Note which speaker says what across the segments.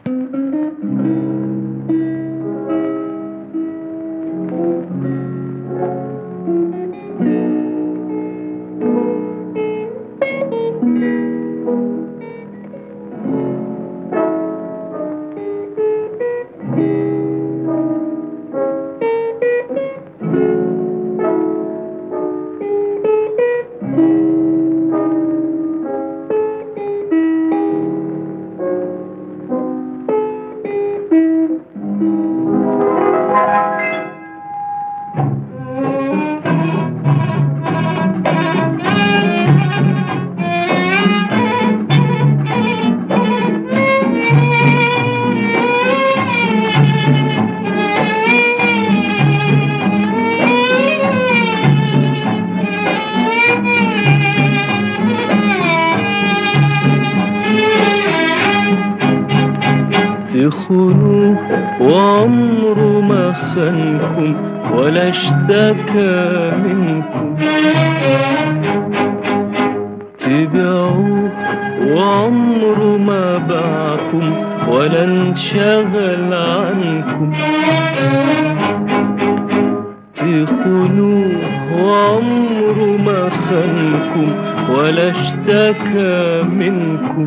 Speaker 1: تخونوا وعمره ما خانكم ولا اشتكى منكم تبيعوه وعمره ما باعكم ولا انشغل عنكم تخونوه وعمره ما خانكم ولا اشتكى منكم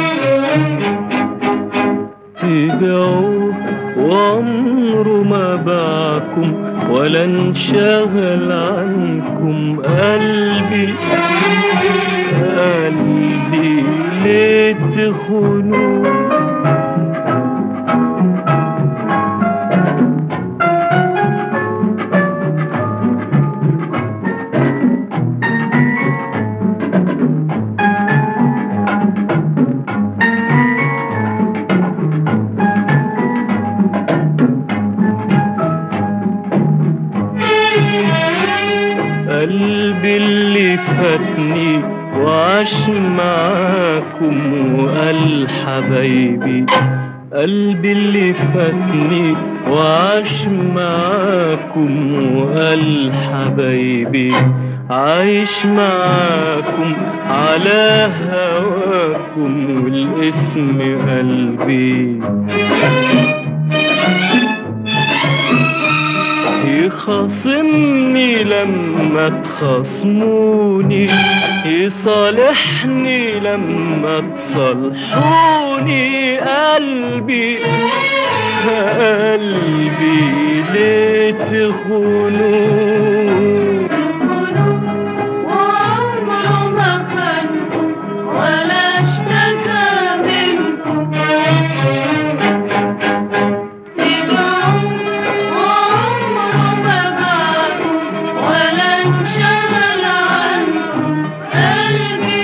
Speaker 1: تبيعوه وعمره ما باعكم ولا انشغل عنكم قلبي قلبي ليه تخونوه قلبي اللي فاتني وعاش معاكم وقال حبايبي قلبي اللي فاتني وعاش معاكم وقال حبايبي عايش معاكم على هواكم والاسم قلبي يخاصمني لما تخاصموني يصالحني لما تصالحوني قلبي قلبي ليه تخونوا
Speaker 2: وعمره ما خانكم ولا اشتكى منكم تبعوه وعمره ما باعكم ولا انشغل عنكم قلبي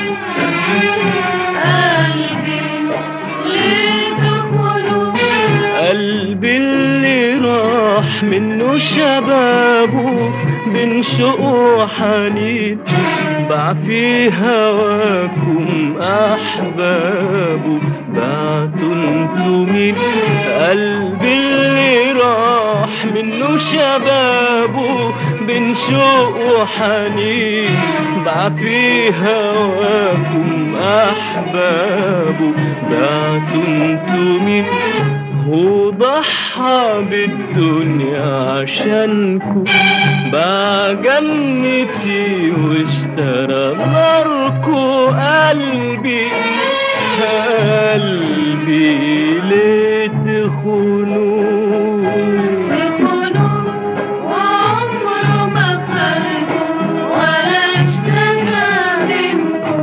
Speaker 2: قلبي ليه تخونوا
Speaker 1: قلبي اللي راح منه شبابه بين شوق وحنين باع في هواكم أحبابه بعتوا انتوا مين قلبي اللي راح منه شبابه بين شوق وحنين باع في هواكم أحبابه بعتوا انتوا مين هو ضحى بالدنيا عشانكم باع جنتي واشترى ناركو قلبي قلبي ليه تخونوا
Speaker 2: تخونوا وعمره ما خانكم ولا اشتكى منكم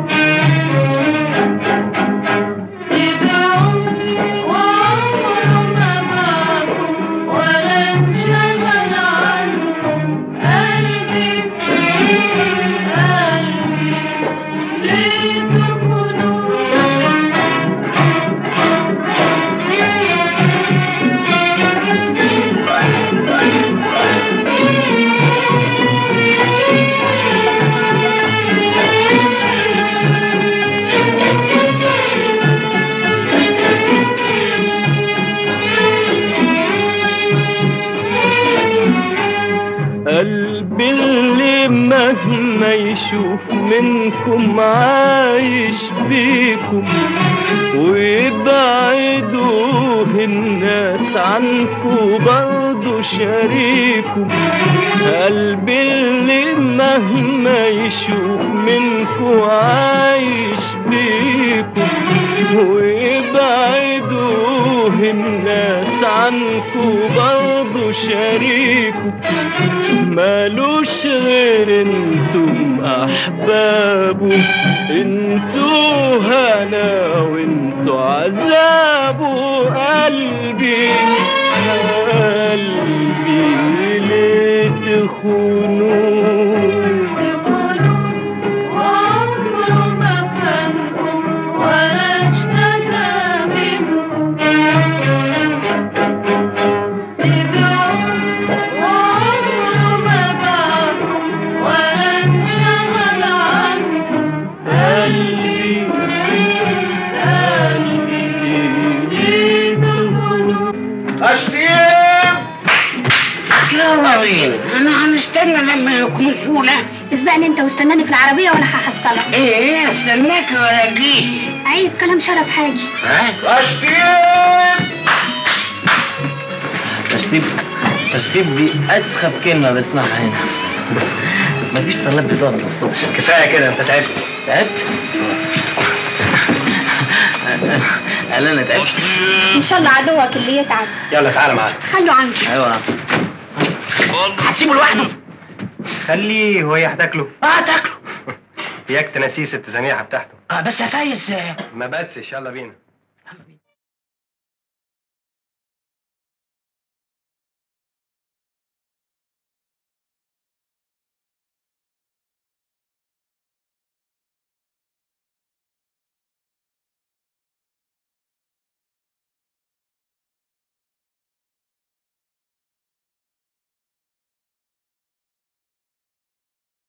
Speaker 2: تبعوه وعمره ما باعكم ولا انشغل عنكم قلبي قلبي ليه تخونوا
Speaker 1: قلبي اللي مهما يشوف منكم عايش بيكم ويبعدوا الناس عنكو برضو شريكو قلبي اللي مهما يشوف منكو عايش بيكو ويبعدوه الناس عنكو برضو شريكو مالوش غير انتم احبابه انتوا هنا وانتوا عذابه قلبي قلبي ليه تخونوه
Speaker 2: تخونوا وعمره ما خانكم ولا اشتكى منكم تبعوه وعمره ما باعكم ولا انشغل عنكم قلبي قلبي ليه تخونوا
Speaker 3: اشتيم يلا بينا انا هنستنى لما يكون لا
Speaker 4: اسبقني انت واستناني في العربية وانا هحصلك
Speaker 3: ايه استناك ولا جيت
Speaker 4: عيب كلام شرف حاجي
Speaker 3: ها اشتيم
Speaker 5: تشطيب تشطيب دي اسخف كلمه بسمعها هنا مفيش صلاه بتقعد للصبح
Speaker 3: كفايه كده انت تعبت
Speaker 5: تعبت قال انا تعبت
Speaker 4: ان شاء الله عدوك اللي يتعب
Speaker 3: يلا تعالى معاك
Speaker 4: خلوا عنك
Speaker 5: ايوه
Speaker 3: هتسيبه لوحده
Speaker 6: خليه وهي هتاكله
Speaker 3: اه تاكله
Speaker 6: ياك تناسيه ست زنيحه بتاعته
Speaker 3: اه بس يا فايز
Speaker 6: ما بسش يلا بينا